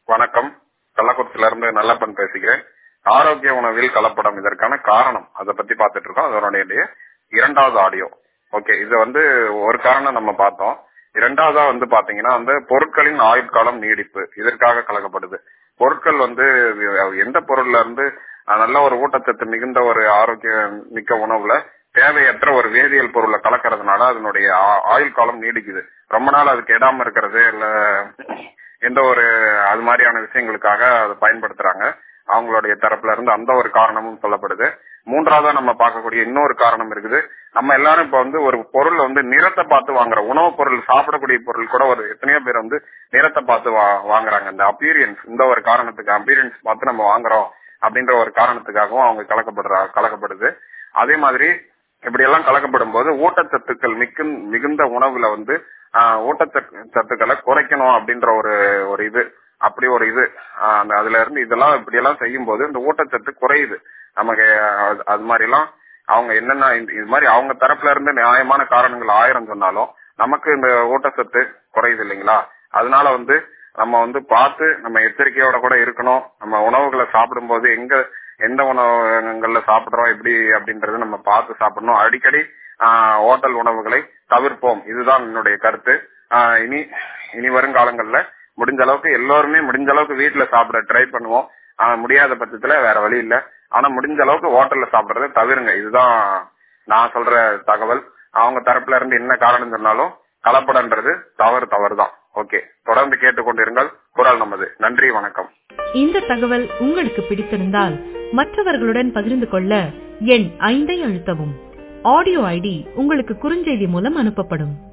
வணக்கம் கள்ளக்குறிச்சியில இருந்து நல்லப்பன் பேசுகிறேன் ஆரோக்கிய உணவில் கலப்படம் இதற்கான காரணம் அதை பத்தி பார்த்துட்டு இருக்கோம் அதனுடைய இரண்டாவது ஆடியோ ஓகே இது வந்து ஒரு காரணம் நம்ம பார்த்தோம் இரண்டாவதா வந்து பாத்தீங்கன்னா வந்து பொருட்களின் ஆயுட்காலம் நீடிப்பு இதற்காக கலக்கப்படுது பொருட்கள் வந்து எந்த பொருள்ல இருந்து அஹ், நல்ல ஒரு ஊட்டச்சத்து மிகுந்த ஒரு ஆரோக்கிய மிக்க உணவுல தேவையற்ற ஒரு வேதியியல் பொருளை கலக்கறதுனால அதனுடைய ஆ- ஆயுள் காலம் நீடிக்குது ரொம்ப நாள் அது கெடாம இருக்கிறது இல்ல எந்த ஒரு அது மாதிரியான விஷயங்களுக்காக அதை பயன்படுத்துறாங்க அவங்களுடைய தரப்புல இருந்து அந்த ஒரு காரணமும் சொல்லப்படுது மூன்றாவதா நம்ம பார்க்கக்கூடிய இன்னொரு காரணம் இருக்குது நம்ம எல்லாரும் இப்ப வந்து ஒரு பொருள் வந்து நிறத்தை பார்த்து வாங்குறோம் உணவுப் பொருள் சாப்பிடக்கூடிய பொருள் கூட ஒரு எத்தனையோ பேர் வந்து நிறத்தை பார்த்து வா- வாங்குறாங்க இந்த அப்பீரியன்ஸ் இந்த ஒரு காரணத்துக்கு அப்பீரியன்ஸ் பார்த்து நம்ம வாங்குறோம் அப்படின்ற ஒரு காரணத்துக்காகவும் அவங்க கலக்கப்படுறா கலக்கப்படுது அதே மாதிரி இப்படி எல்லாம் கலக்கப்படும் போது ஊட்டச்சத்துக்கள் மிக்க மிகுந்த உணவுல வந்து ஆஹ், ஊட்டச்சத்து சத்துக்களை குறைக்கணும் அப்படின்ற ஒரு ஒரு இது அப்படி ஒரு இது ஆஹ், அந்த அதுல இருந்து இதெல்லாம் இப்படி எல்லாம் செய்யும் போது இந்த ஊட்டச்சத்து குறையுது நமக்கு அது- அது மாதிரி எல்லாம் அவங்க என்னென்ன இந்த- இது மாதிரி அவங்க தரப்புல இருந்து நியாயமான காரணங்கள் ஆயிரம் சொன்னாலும் நமக்கு இந்த ஊட்டச்சத்து குறையுது இல்லைங்களா அதனால வந்து நம்ம வந்து பார்த்து நம்ம எச்சரிக்கையோட கூட இருக்கணும் நம்ம உணவுகளை சாப்பிடும்போது எங்க எந்த உணவகங்கள்ல சாப்பிடுறோம் எப்படி அப்படின்றத நம்ம பார்த்து சாப்பிடணும் அடிக்கடி ஆஹ், ஹோட்டல் உணவுகளை தவிர்ப்போம் இதுதான் என்னுடைய கருத்து ஆஹ், இனி இனி வருங்காலங்கள்ல முடிஞ்ச அளவுக்கு எல்லோருமே முடிஞ்ச அளவுக்கு வீட்டுல சாப்பிட ட்ரை பண்ணுவோம் ஆனா முடியாத பட்சத்துல வேற வழி இல்ல ஆனா முடிஞ்ச அளவுக்கு ஹோட்டல்ல சாப்பிடுறத தவிருங்க இதுதான் நான் சொல்ற தகவல் அவங்க தரப்புல இருந்து என்ன காரணம் சொன்னாலும் கலப்படன்றது தவறு தவறு தான் ஓகே தொடர்ந்து கேட்டுக்கொண்டிருங்கள் குரல் நமது நன்றி வணக்கம் இந்த தகவல் உங்களுக்கு பிடித்திருந்தால் மற்றவர்களுடன் பகிர்ந்து கொள்ள எண் ஐந்தை அழுத்தவும் ஆடியோ ஐடி உங்களுக்கு குறுஞ்செய்தி மூலம் அனுப்பப்படும்